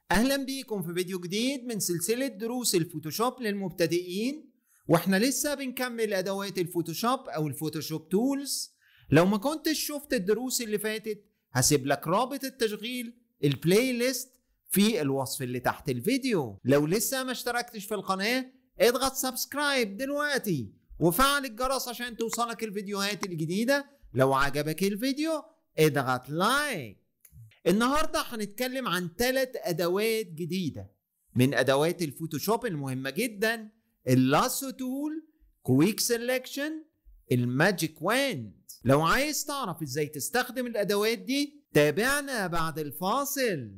اهلا بيكم في فيديو جديد من سلسلة دروس الفوتوشوب للمبتدئين واحنا لسه بنكمل ادوات الفوتوشوب او الفوتوشوب تولز لو ما كنتش شفت الدروس اللي فاتت هسيب لك رابط التشغيل البلاي ليست في الوصف اللي تحت الفيديو لو لسه ما اشتركتش في القناة اضغط سبسكرايب دلوقتي وفعل الجرس عشان توصلك الفيديوهات الجديدة لو عجبك الفيديو اضغط لايك النهاردة هنتكلم عن ثلاث أدوات جديدة من أدوات الفوتوشوب المهمة جدا اللاسو تول كويك سيلكشن الماجيك واند لو عايز تعرف ازاي تستخدم الأدوات دي تابعنا بعد الفاصل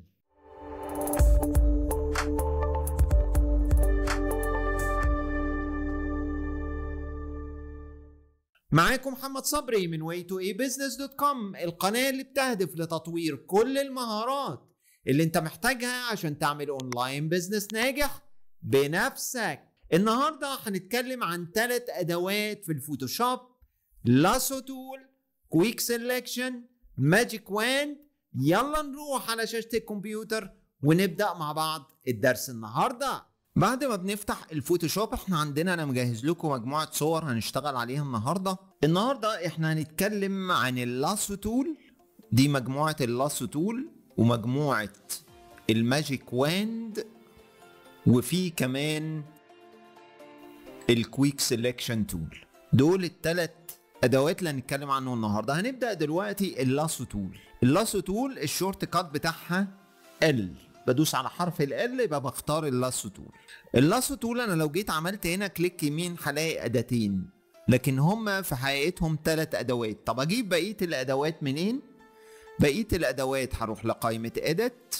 معاكم محمد صبري من way to a business.com القناة اللي بتهدف لتطوير كل المهارات اللي انت محتاجها عشان تعمل اونلاين بزنس ناجح بنفسك النهاردة هنتكلم عن ثلاث ادوات في الفوتوشوب لاسو تول كويك سيلكشن ماجيك واند يلا نروح على شاشة الكمبيوتر ونبدأ مع بعض الدرس النهارده بعد ما بنفتح الفوتوشوب احنا عندنا انا مجهز لكم مجموعه صور هنشتغل عليها النهارده النهارده احنا هنتكلم عن اللاسو تول دي مجموعه اللاسو تول ومجموعه الماجيك واند وفي كمان الكويك سيلكشن تول دول الثلاث ادوات اللي هنتكلم عنهم النهارده هنبدا دلوقتي اللاسو تول اللاسو تول الشورت كات بتاعها ال بدوس على حرف ال يبقى بختار اللاسو تول اللاسو تول انا لو جيت عملت هنا كليك يمين هلاقي اداتين لكن هما في حقيقتهم ثلاث ادوات طب اجيب بقيه الادوات منين بقيه الادوات هروح لقائمه اديت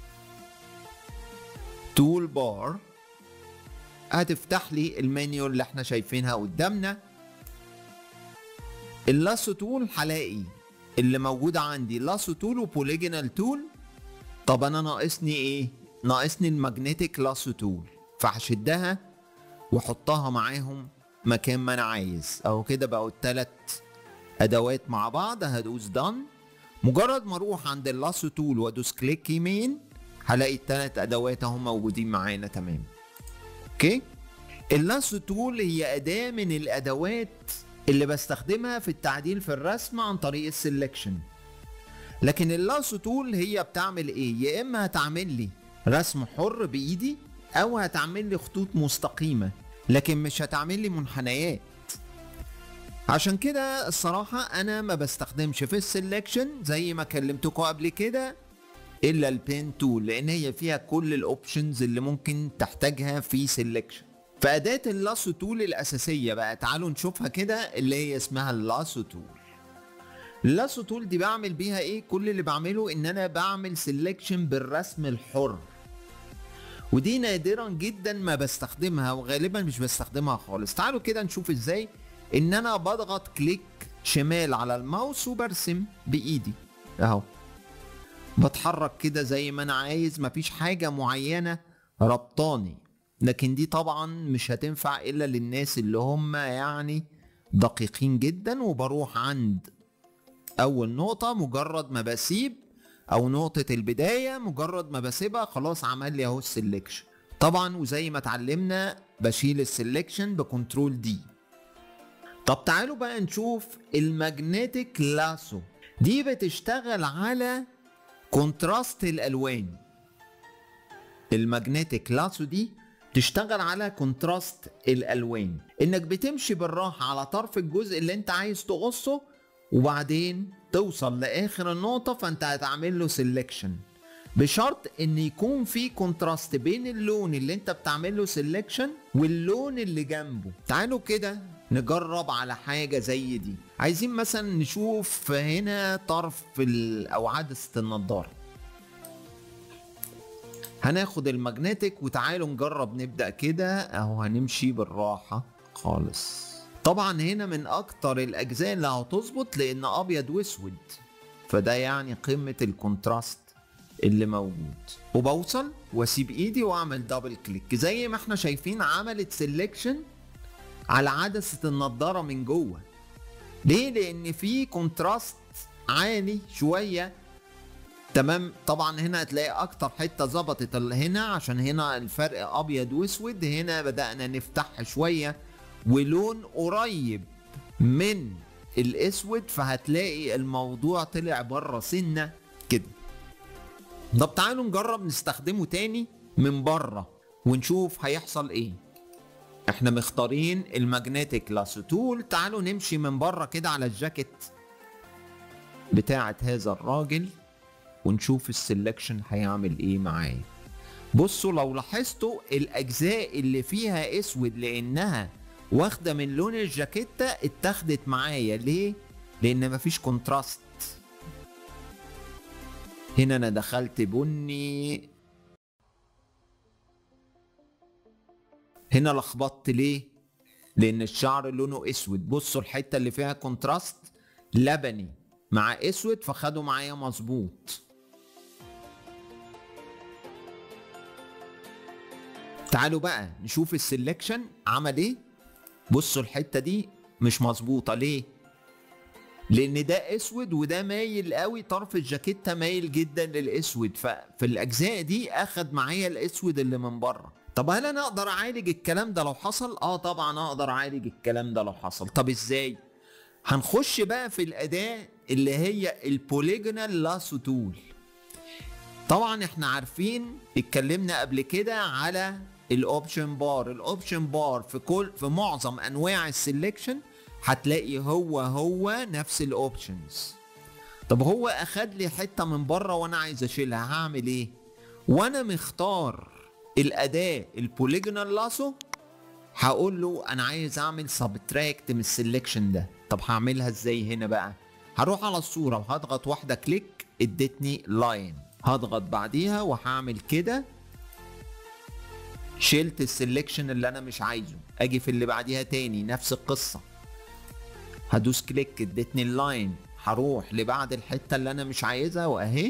تول بار هتفتح لي المنيو اللي احنا شايفينها قدامنا اللاسو تول هلاقي اللي موجود عندي لاسو تول وبوليجونال تول طب انا ناقصني ايه ناقصني الماجنتيك لاسو تول فهشدها واحطها معاهم مكان ما انا عايز اهو كده بقوا التلات ادوات مع بعض هدوس دان مجرد ما اروح عند اللاسو تول وادوس كليك يمين هلاقي التلات ادوات اهم موجودين معانا تمام اوكي اللاسو تول هي اداه من الادوات اللي بستخدمها في التعديل في الرسم عن طريق السلكشن لكن اللاسو تول هي بتعمل ايه يا اما هتعمل لي رسم حر بايدي او هتعمل لي خطوط مستقيمة لكن مش هتعمل لي منحنيات عشان كده الصراحة انا ما بستخدمش في السلكشن زي ما كلمتكم قبل كده الا البين تول لان هي فيها كل الاوبشنز اللي ممكن تحتاجها في سلكشن فأداة اللاسو تول الأساسية بقى تعالوا نشوفها كده اللي هي اسمها اللاسو تول اللاسو تول دي بعمل بيها ايه كل اللي بعمله ان انا بعمل سيلكشن بالرسم الحر ودي نادرا جدا ما بستخدمها وغالبا مش بستخدمها خالص تعالوا كده نشوف ازاي ان انا بضغط كليك شمال على الماوس وبرسم بايدي اهو بتحرك كده زي ما انا عايز مفيش حاجة معينة ربطاني لكن دي طبعا مش هتنفع الا للناس اللي هم يعني دقيقين جدا وبروح عند اول نقطة مجرد ما بسيب او نقطة البداية مجرد ما بسيبها خلاص عمل لي اهو السلكشن طبعا وزي ما اتعلمنا بشيل السلكشن بكنترول دي طب تعالوا بقى نشوف الماجنتيك لاسو دي بتشتغل على كونتراست الالوان الماجنتيك لاسو دي تشتغل على كونتراست الالوان انك بتمشي بالراحة على طرف الجزء اللي انت عايز تقصه وبعدين توصل لاخر النقطه فانت هتعمل له سيلكشن بشرط ان يكون في كونتراست بين اللون اللي انت بتعمل له سيلكشن واللون اللي جنبه تعالوا كده نجرب على حاجة زي دي عايزين مثلا نشوف هنا طرف او عدسة النضارة هناخد الماجنتيك وتعالوا نجرب نبدأ كده اهو هنمشي بالراحة خالص طبعا هنا من اكتر الاجزاء اللي هتظبط لان ابيض واسود فده يعني قمة الكونتراست اللي موجود وبوصل واسيب ايدي واعمل دبل كليك زي ما احنا شايفين عملت سيلكشن على عدسة النضارة من جوه ليه لان في كونتراست عالي شوية تمام طبعا هنا هتلاقي اكتر حته ظبطت اللي هنا عشان هنا الفرق ابيض واسود هنا بدانا نفتح شويه ولون قريب من الاسود فهتلاقي الموضوع طلع بره سنه كده طب تعالوا نجرب نستخدمه تاني من بره ونشوف هيحصل ايه احنا مختارين الماجنتيك لاسو تول تعالوا نمشي من بره كده على الجاكيت بتاعت هذا الراجل ونشوف السلكشن هيعمل ايه معايا بصوا لو لاحظتوا الاجزاء اللي فيها اسود لانها واخده من لون الجاكيتة اتاخدت معايا ليه لان مفيش كونتراست هنا انا دخلت بني هنا لخبطت ليه لان الشعر لونه اسود بصوا الحته اللي فيها كونتراست لبني مع اسود فخدوا معايا مظبوط تعالوا بقى نشوف السلكشن عمل ايه بصوا الحته دي مش مظبوطه ليه لان ده اسود وده مايل قوي طرف الجاكيته مايل جدا للاسود ففي الاجزاء دي اخد معايا الاسود اللي من بره طب هل انا اقدر اعالج الكلام ده لو حصل اه طبعا اقدر اعالج الكلام ده لو حصل طب ازاي هنخش بقى في الاداه اللي هي البوليجونال لاسو تول طبعا احنا عارفين اتكلمنا قبل كده على الاوبشن بار الاوبشن بار في كل في معظم انواع السلكشن هتلاقي هو هو نفس الاوبشنز طب هو اخد لي حته من بره وانا عايز اشيلها هعمل ايه وانا مختار الاداه البوليجونال لاسو هقول له انا عايز اعمل سبتراكت من السلكشن ده طب هعملها ازاي هنا بقى هروح على الصوره وهضغط واحده كليك ادتني لاين هضغط بعديها وهعمل كده شلت السلكشن اللي انا مش عايزه اجي في اللي بعديها تاني نفس القصه هدوس كليك ادتني اللاين هروح لبعد الحته اللي انا مش عايزها واهي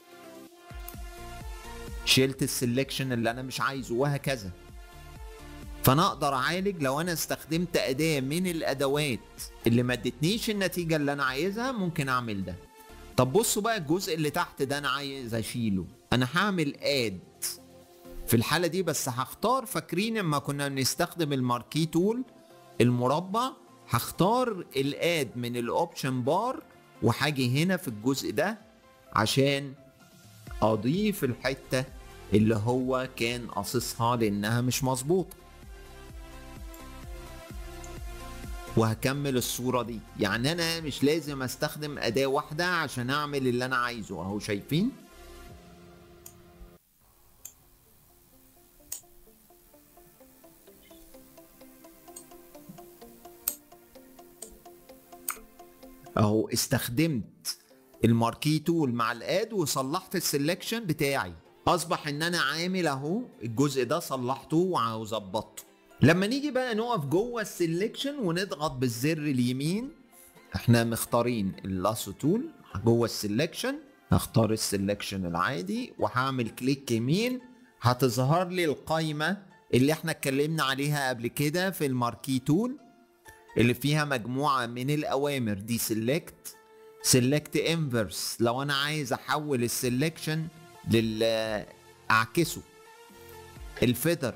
شلت السلكشن اللي انا مش عايزه وهكذا فانا اقدر اعالج لو انا استخدمت اداه من الادوات اللي ما ادتنيش النتيجه اللي انا عايزها ممكن اعمل ده طب بصوا بقى الجزء اللي تحت ده انا عايز اشيله انا هعمل اد في الحاله دي بس هختار فاكرين لما كنا بنستخدم الماركي تول المربع هختار الاد من الاوبشن بار وهاجي هنا في الجزء ده عشان اضيف الحته اللي هو كان قاصصها لانها مش مظبوطه وهكمل الصورة دي يعني انا مش لازم استخدم اداة واحدة عشان اعمل اللي انا عايزه اهو شايفين اهو استخدمت الماركي تول مع الاد وصلحت السلكشن بتاعي اصبح ان انا عامل اهو الجزء ده صلحته وظبطته لما نيجي بقى نقف جوه السلكشن ونضغط بالزر اليمين احنا مختارين اللاسو تول جوه السلكشن هختار السلكشن العادي وهعمل كليك يمين هتظهر لي القايمة اللي احنا اتكلمنا عليها قبل كده في الماركي تول اللي فيها مجموعة من الأوامر دي سيلكت سيلكت انفرس لو أنا عايز أحول السلكشن لل أعكسه الفيدر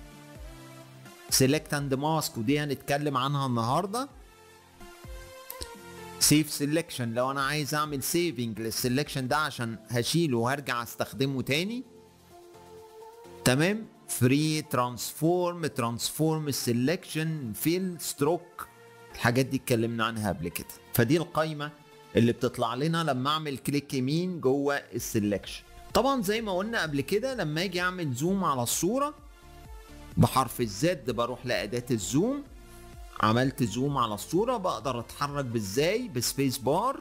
سيلكت اند ماسك ودي هنتكلم عنها النهارده سيف سيلكشن لو انا عايز اعمل سيفنج للسيلكشن ده عشان هشيله وهرجع استخدمه تاني تمام فري ترانسفورم ترانسفورم سيلكشن فيل ستروك الحاجات دي اتكلمنا عنها قبل كده فدي القايمه اللي بتطلع لنا لما اعمل كليك يمين جوه السيلكشن طبعا زي ما قلنا قبل كده لما اجي اعمل زوم على الصوره بحرف الزد بروح لأداة الزوم عملت زوم على الصورة بقدر اتحرك بازاي بسبيس بار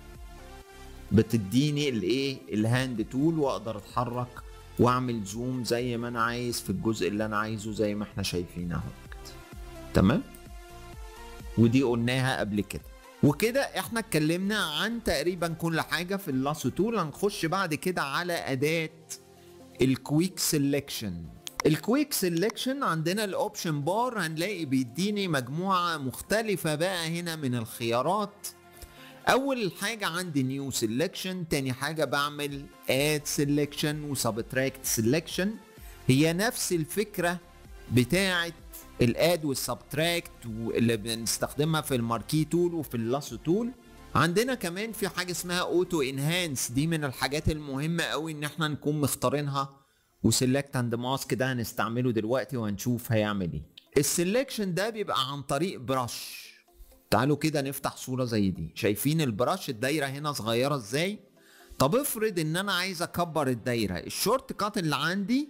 بتديني الايه الهاند تول واقدر اتحرك واعمل زوم زي ما انا عايز في الجزء اللي انا عايزه زي ما احنا شايفين اهو كده تمام ودي قلناها قبل كده وكده احنا اتكلمنا عن تقريبا كل حاجة في اللاسو تول هنخش بعد كده على اداة الكويك سيلكشن الكويك سيلكشن عندنا الاوبشن بار هنلاقي بيديني مجموعة مختلفة بقى هنا من الخيارات اول حاجه عندي نيو سيلكشن تاني حاجه بعمل اد سيلكشن وسبتراكت سيلكشن هي نفس الفكره بتاعه الاد والسبتراكت اللي بنستخدمها في الماركي تول وفي اللاسو تول عندنا كمان في حاجه اسمها اوتو انهانس دي من الحاجات المهمه قوي ان احنا نكون مختارينها وسيلكت اند ماسك ده هنستعمله دلوقتي وهنشوف هيعمل ايه السلكشن ده بيبقى عن طريق برش تعالوا كده نفتح صورة زي دي شايفين البرش الدايرة هنا صغيرة ازاي طب افرض ان انا عايز اكبر الدايرة الشورت كات اللي عندي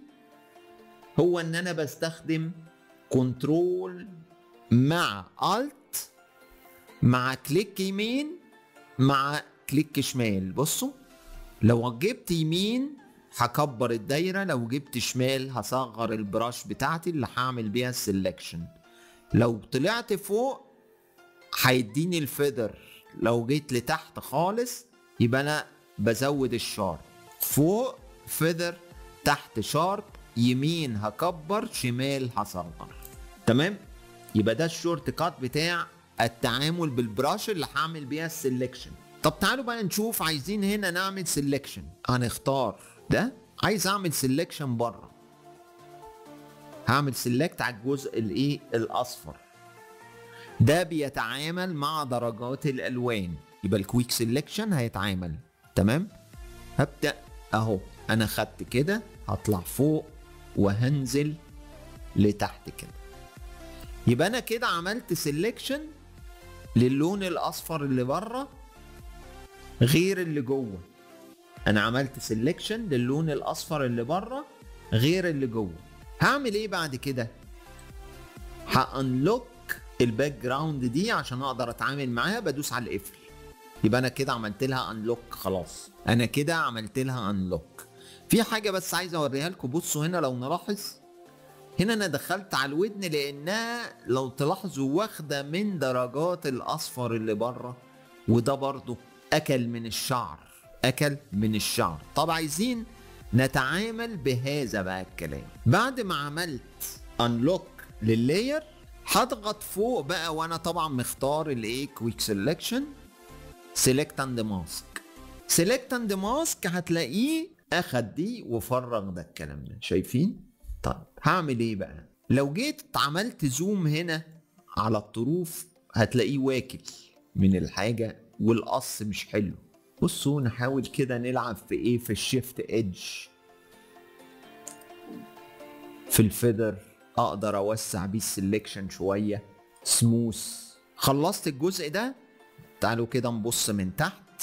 هو ان انا بستخدم كنترول مع الت مع كليك يمين مع كليك شمال بصوا لو جبت يمين هكبر الدايرة لو جبت شمال هصغر البراش بتاعتي اللي هعمل بيها السلكشن لو طلعت فوق هيديني الفيدر لو جيت لتحت خالص يبقى انا بزود الشارب فوق فيدر تحت شارب يمين هكبر شمال هصغر تمام يبقى ده الشورت كات بتاع التعامل بالبراش اللي هعمل بيها السلكشن طب تعالوا بقى نشوف عايزين هنا نعمل سلكشن هنختار ده عايز اعمل سلكشن بره هعمل سلكت على الجزء الايه الاصفر ده بيتعامل مع درجات الالوان يبقى الكويك سيلكشن هيتعامل تمام هبدا اهو انا خدت كده هطلع فوق وهنزل لتحت كده يبقى انا كده عملت سيلكشن للون الاصفر اللي بره غير اللي جوه انا عملت سيلكشن للون الاصفر اللي بره غير اللي جوه هعمل ايه بعد كده هانلوك الباك جراوند دي عشان اقدر اتعامل معاها بدوس على القفل يبقى انا كده عملت لها انلوك خلاص انا كده عملت لها انلوك في حاجه بس عايز اوريها لكم بصوا هنا لو نلاحظ هنا انا دخلت على الودن لانها لو تلاحظوا واخده من درجات الاصفر اللي بره وده برضو اكل من الشعر اكل من الشعر طب عايزين نتعامل بهذا بقى الكلام بعد ما عملت انلوك لللاير هضغط فوق بقى وانا طبعا مختار الايه كويك سيلكشن سيلكت اند ماسك سيلكت اند ماسك هتلاقيه اخد دي وفرغ ده الكلام ده شايفين طيب هعمل ايه بقى لو جيت عملت زوم هنا على الطروف هتلاقيه واكل من الحاجه والقص مش حلو بصوا نحاول كده نلعب في ايه في الشيفت ايدج في الفيدر اقدر اوسع بيه السلكشن شويه سموث خلصت الجزء ده تعالوا كده نبص من تحت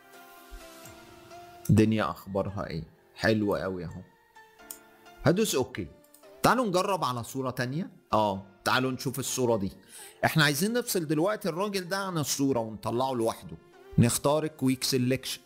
الدنيا اخبارها ايه حلوة قوي اهو هدوس اوكي تعالوا نجرب على صورة تانية اه تعالوا نشوف الصورة دي احنا عايزين نفصل دلوقتي الراجل ده عن الصورة ونطلعه لوحده نختار الكويك سيلكشن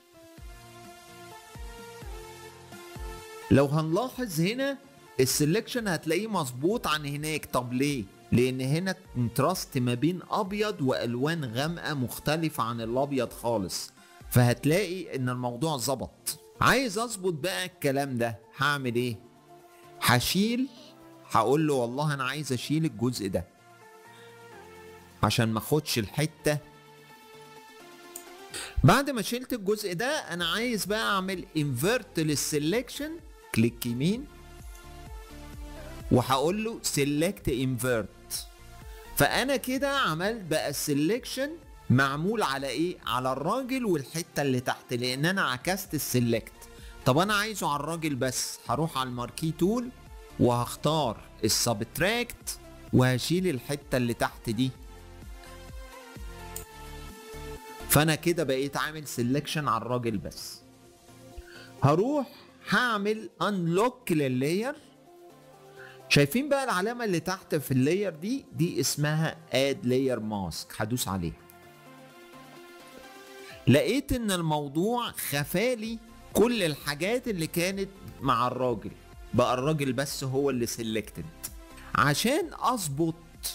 لو هنلاحظ هنا السلكشن هتلاقيه مظبوط عن هناك طب ليه لان هنا كونتراست ما بين ابيض والوان غامقه مختلفه عن الابيض خالص فهتلاقي ان الموضوع ظبط عايز اظبط بقى الكلام ده هعمل ايه هشيل هقول له والله انا عايز اشيل الجزء ده عشان ما اخدش الحته بعد ما شلت الجزء ده انا عايز بقى اعمل انفرت للسلكشن كليك يمين وهقول له سيلكت انفرت فانا كده عملت بقى السلكشن معمول على ايه على الراجل والحته اللي تحت لان انا عكست السلكت طب انا عايزه على الراجل بس هروح على الماركي تول وهختار السبتراكت وهشيل الحته اللي تحت دي فانا كده بقيت عامل سلكشن على الراجل بس هروح هعمل انلوك لللاير شايفين بقى العلامه اللي تحت في اللاير دي دي اسمها اد لاير ماسك هدوس عليها لقيت ان الموضوع خفالي كل الحاجات اللي كانت مع الراجل بقى الراجل بس هو اللي سيلكتد عشان اظبط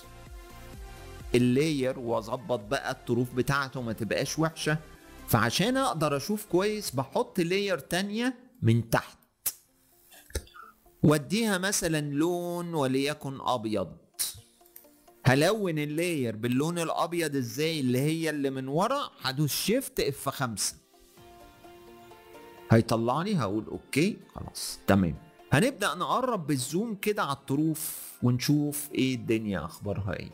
اللاير واظبط بقى الطروف بتاعته ما تبقاش وحشه فعشان اقدر اشوف كويس بحط لاير تانية من تحت واديها مثلا لون وليكن ابيض هلون اللاير باللون الابيض ازاي اللي هي اللي من ورا هدوس شيفت اف 5 هيطلعني هقول اوكي خلاص تمام هنبدا نقرب بالزوم كده على الطروف ونشوف ايه الدنيا اخبارها ايه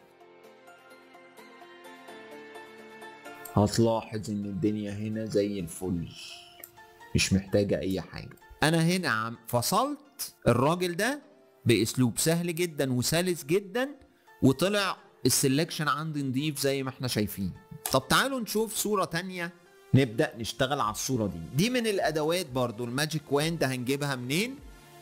هتلاحظ ان الدنيا هنا زي الفل مش محتاجة اي حاجة انا هنا عم فصلت الراجل ده باسلوب سهل جدا وسلس جدا وطلع السلكشن عندي نضيف زي ما احنا شايفين طب تعالوا نشوف صورة تانية نبدأ نشتغل على الصورة دي دي من الادوات برضو الماجيك واند هنجيبها منين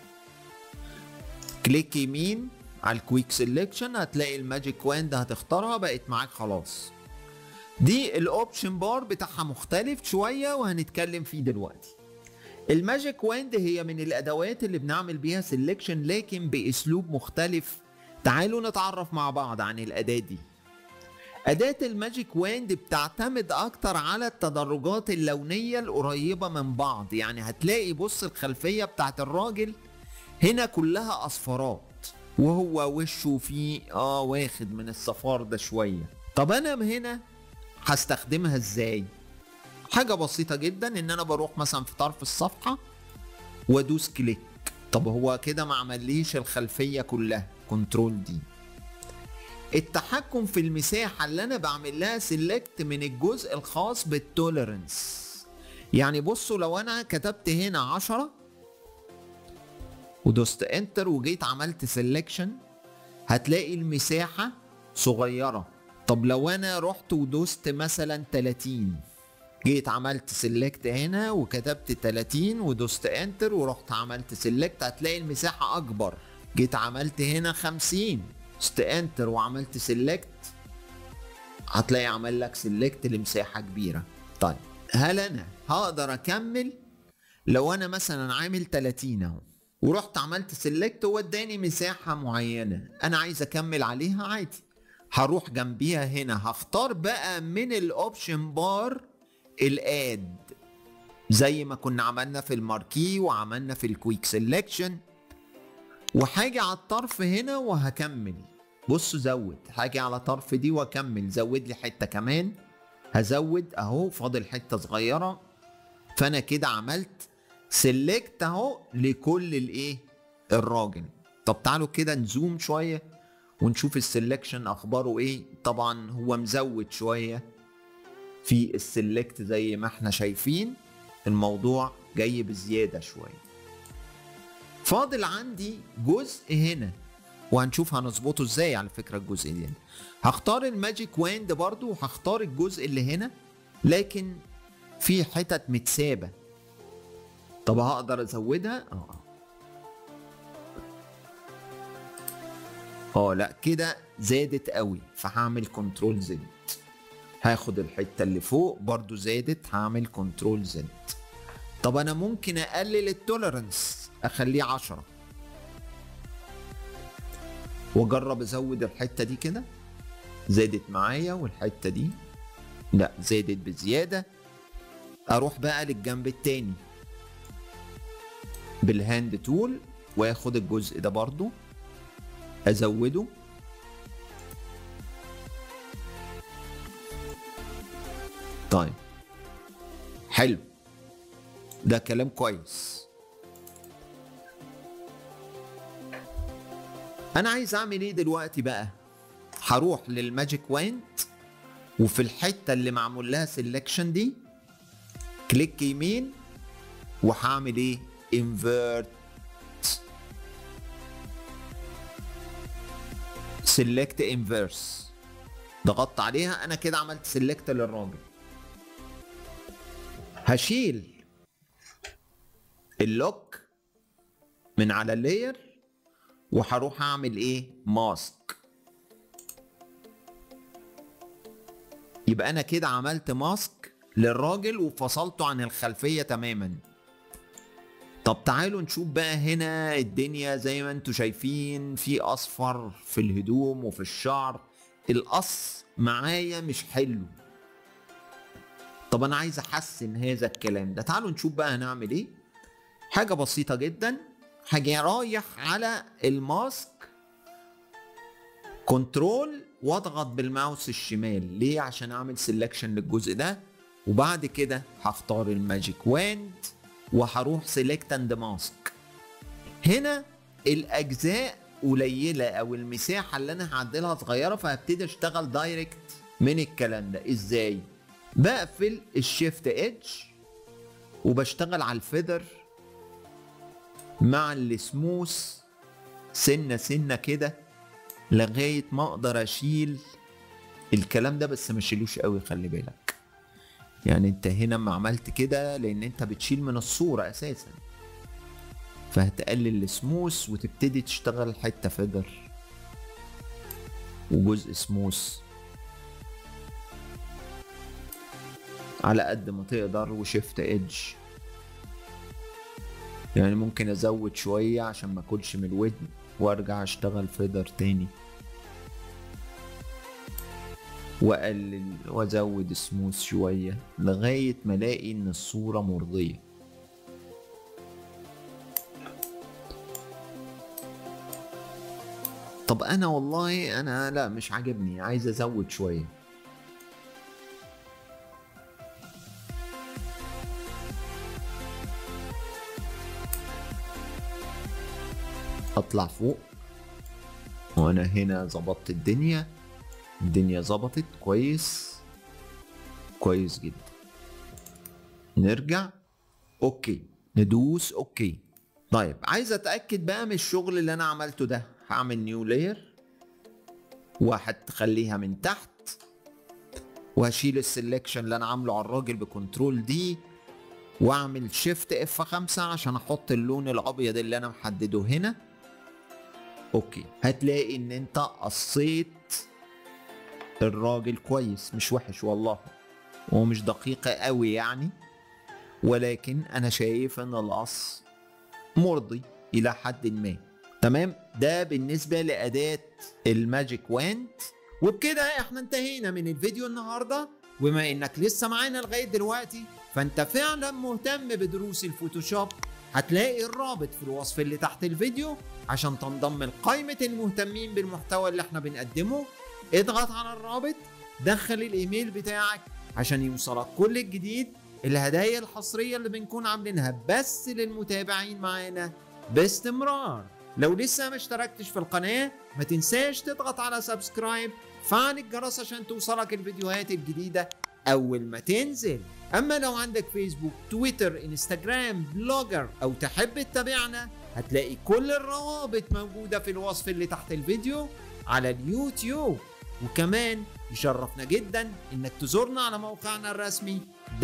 كليك يمين على الكويك سيلكشن هتلاقي الماجيك واند هتختارها بقت معاك خلاص دي الاوبشن بار بتاعها مختلف شوية وهنتكلم فيه دلوقتي الماجيك واند هي من الادوات اللي بنعمل بيها سيلكشن لكن باسلوب مختلف تعالوا نتعرف مع بعض عن الاداة دي أداة الماجيك واند بتعتمد أكتر على التدرجات اللونية القريبة من بعض يعني هتلاقي بص الخلفية بتاعت الراجل هنا كلها أصفرات وهو وشه فيه اه واخد من الصفار ده شوية طب أنا هنا هستخدمها ازاي حاجة بسيطة جدا ان انا بروح مثلا في طرف الصفحة وادوس كليك طب هو كده ما عمليش الخلفية كلها كنترول دي التحكم في المساحة اللي انا بعمل لها سيلكت من الجزء الخاص بالتوليرنس يعني بصوا لو انا كتبت هنا عشرة ودوست انتر وجيت عملت سيلكشن هتلاقي المساحة صغيرة طب لو انا رحت ودوست مثلا 30 جيت عملت سيلكت هنا وكتبت 30 ودوست انتر ورحت عملت سيلكت هتلاقي المساحة اكبر جيت عملت هنا 50 دوست انتر وعملت سيلكت هتلاقي عمل لك سيلكت لمساحة كبيرة طيب هل انا هقدر اكمل لو انا مثلا عامل 30 اهو ورحت عملت سيلكت واداني مساحة معينة انا عايز اكمل عليها عادي هروح جنبيها هنا هختار بقى من الاوبشن بار الاد زي ما كنا عملنا في الماركي وعملنا في الكويك سيلكشن وحاجة على الطرف هنا وهكمل بص زود حاجة على طرف دي واكمل زود لي حتة كمان هزود اهو فاضل حتة صغيرة فانا كده عملت سيلكت اهو لكل الايه الراجل طب تعالوا كده نزوم شويه ونشوف السلكشن اخباره ايه طبعا هو مزود شويه في السلكت زي ما احنا شايفين الموضوع جاي بزياده شويه فاضل عندي جزء هنا وهنشوف هنظبطه ازاي على فكره الجزء ده هختار الماجيك واند برضو وهختار الجزء اللي هنا لكن في حتت متسابه طب هقدر ازودها اه اه لا كده زادت قوي فهعمل كنترول زد هاخد الحته اللي فوق برضو زادت هعمل كنترول زد طب انا ممكن اقلل التوليرنس اخليه عشرة واجرب ازود الحته دي كده زادت معايا والحته دي لا زادت بزياده اروح بقى للجنب التاني بالهاند تول واخد الجزء ده برضو ازوده طيب حلو ده كلام كويس انا عايز اعمل ايه دلوقتي بقى هروح للماجيك واند وفي الحته اللي معمول لها سيلكشن دي كليك يمين وهعمل ايه invert select inverse ضغطت عليها انا كده عملت سيلكت للراجل هشيل اللوك من على اللاير وهروح اعمل ايه ماسك يبقى انا كده عملت ماسك للراجل وفصلته عن الخلفيه تماما طب تعالوا نشوف بقى هنا الدنيا زي ما انتوا شايفين في اصفر في الهدوم وفي الشعر القص معايا مش حلو طب انا عايز احسن هذا الكلام ده تعالوا نشوف بقى هنعمل ايه حاجه بسيطه جدا حاجه رايح على الماسك كنترول واضغط بالماوس الشمال ليه عشان اعمل سيلكشن للجزء ده وبعد كده هختار الماجيك واند وهروح سيلكت اند ماسك هنا الاجزاء قليله او المساحه اللي انا هعدلها صغيره فهبتدي اشتغل دايركت من الكلام ده ازاي بقفل الشيفت ايدج وبشتغل على الفيذر مع السموث سنه سنه كده لغايه ما اقدر اشيل الكلام ده بس ما اشيلوش قوي خلي بالك يعني انت هنا ما عملت كده لان انت بتشيل من الصوره اساسا فهتقلل السموث وتبتدي تشتغل حته فيدر وجزء سموث على قد ما تقدر وشيفت ايدج يعني ممكن ازود شوية عشان ما اكلش من الودن وارجع اشتغل فيدر تاني واقلل وازود سموث شوية لغاية ما الاقي ان الصورة مرضية طب انا والله انا لا مش عاجبني عايز ازود شويه اطلع فوق وانا هنا ظبطت الدنيا الدنيا ظبطت كويس كويس جدا نرجع اوكي ندوس اوكي طيب عايز اتاكد بقى من الشغل اللي انا عملته ده هعمل نيو لاير وهتخليها من تحت وهشيل السلكشن اللي انا عامله على الراجل بكنترول دي واعمل شيفت اف 5 عشان احط اللون الابيض اللي انا محدده هنا اوكي هتلاقي ان انت قصيت الراجل كويس مش وحش والله هو مش دقيقة قوي يعني ولكن انا شايف ان القص مرضي الى حد ما تمام ده بالنسبة لأداة الماجيك واند وبكده احنا انتهينا من الفيديو النهاردة وبما انك لسه معانا لغاية دلوقتي فانت فعلا مهتم بدروس الفوتوشوب هتلاقي الرابط في الوصف اللي تحت الفيديو عشان تنضم لقائمة المهتمين بالمحتوى اللي احنا بنقدمه اضغط على الرابط دخل الايميل بتاعك عشان يوصلك كل الجديد الهدايا الحصرية اللي بنكون عاملينها بس للمتابعين معانا باستمرار لو لسه ما اشتركتش في القناة ما تنساش تضغط على سبسكرايب فعل الجرس عشان توصلك الفيديوهات الجديدة أول ما تنزل أما لو عندك فيسبوك تويتر انستجرام بلوجر أو تحب تتابعنا هتلاقي كل الروابط موجودة في الوصف اللي تحت الفيديو على اليوتيوب وكمان يشرفنا جدا انك تزورنا على موقعنا الرسمي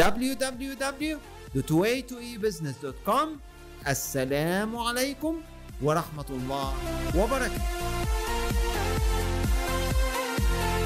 www.way2ebusiness.com السلام عليكم ورحمة الله وبركاته